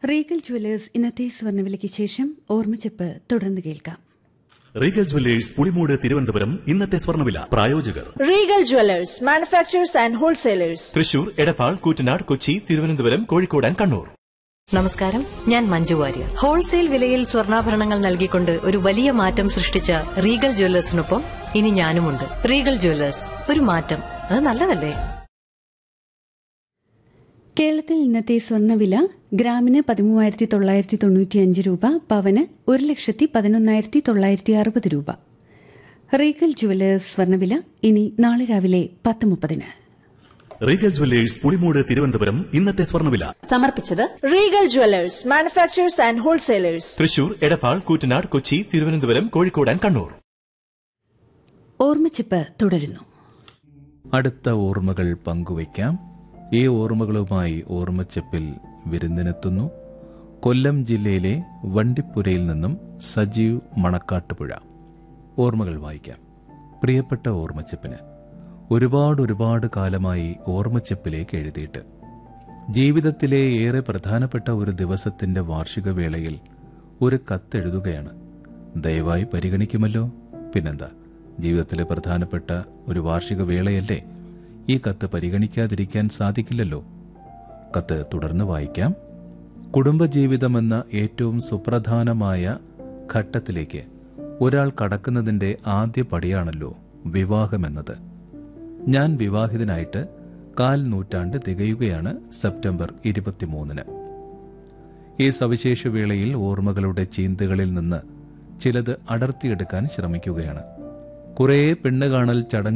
Regal jewellers ഇന്നത്തെ സ്വർണ്ണവിലയ്ക്ക് ശേഷം ഓർമ്മച്ചെപ്പ് തുടർന്ന് കേൾക്കാം റീഗൽ ജുവല്ലേഴ്സ് പുളിമൂട് തിരുവനന്തപുരം ഇന്നത്തെ സ്വർണ്ണവില പ്രായോജകർ Regal Jewelers, manufacturers and wholesalers. Thrissur Edappal Koottanad Kochi Thiruvananthapuram Kozhikode and Kannur നമസ്കാരം ഞാൻ മഞ്ജു വാര്യർ ഹോൾസെയിൽ വിലയിൽ സ്വർണ്ണാഭരണങ്ങൾ നൽകിക്കൊണ്ട് ഒരു വലിയ മാറ്റം സൃഷ്ടിച്ച റീഗൽ ജ്വല്ലേഴ്സിനൊപ്പം ഇനി ഞാനുമുണ്ട് റീഗൽ ജ്വല്ലേഴ്സ് ഒരു മാറ്റം അത് നല്ലതല്ലേ കേരളത്തിൽ ഇന്നത്തെ സ്വർണ്ണവില ഗ്രാമിന് പതിമൂവായിരത്തി തൊള്ളായിരത്തി തൊണ്ണൂറ്റിയഞ്ച് രൂപ പവന് ഒരു ലക്ഷത്തി പതിനൊന്നായിരത്തി തൊള്ളായിരത്തി അറുപത് രൂപ റീഗൽ ജുവലേഴ്സ് സ്വർണ്ണവില ഇനി നാളെ രാവിലെ പത്ത് മുപ്പതിന് റീഗൽ ജുവല്ലേഴ്സ് പുളിമൂട് തിരുവനന്തപുരം ഇന്നത്തെ സ്വർണ്ണവില സമർപ്പിച്ചത് Regal Jewelers, manufacturers and wholesalers. Thrissur Edappal Koottanad Kochi Thiruvananthapuram Kozhikode and Kannur ഓർമ്മച്ചെപ്പ് തുടരുന്നു അടുത്ത ഓർമ്മകൾ പങ്കുവയ്ക്കാം ഈ ഓർമ്മകളുമായി ഓർമ്മച്ചെപ്പിൽ വിരുന്നിനെത്തുന്നു കൊല്ലം ജില്ലയിലെ വണ്ടിപ്പുരയിൽ നിന്നും സജീവ് മണക്കാട്ടുപുഴ ഓർമ്മകൾ വായിക്കാം പ്രിയപ്പെട്ട ഓർമ്മച്ചെപ്പിന് ഒരുപാട് ഒരുപാട് കാലമായി ഓർമ്മച്ചെപ്പിലേക്ക് എഴുതിയിട്ട് ജീവിതത്തിലെ ഏറെ പ്രധാനപ്പെട്ട ഒരു ദിവസത്തിന്റെ വാർഷിക വേളയിൽ ഒരു കത്തെഴുതുകയാണ് ദയവായി പരിഗണിക്കുമല്ലോ പിന്നെന്താ ജീവിതത്തിലെ പ്രധാനപ്പെട്ട ഒരു വാർഷിക വേളയല്ലേ ഈ കത്ത് പരിഗണിക്കാതിരിക്കാൻ സാധിക്കില്ലല്ലോ കത്ത് തുടർന്ന് വായിക്കാം കുടുംബജീവിതമെന്ന ഏറ്റവും സുപ്രധാനമായ ഘട്ടത്തിലേക്ക് ഒരാൾ കടക്കുന്നതിന്റെ ആദ്യ പടിയാണല്ലോ വിവാഹമെന്നത് ഞാൻ വിവാഹിതനായിട്ട് കാൽ നൂറ്റാണ്ട് തികയുകയാണ് സെപ്റ്റംബർ ഇരുപത്തിമൂന്നിന് ഈ സവിശേഷ വേളയിൽ ഓർമ്മകളുടെ ചീന്തുകളിൽ നിന്ന് ചിലത് അടർത്തിയെടുക്കാൻ ശ്രമിക്കുകയാണ് കുറേ പെണ്ണ് കാണൽ ചടങ്ങ്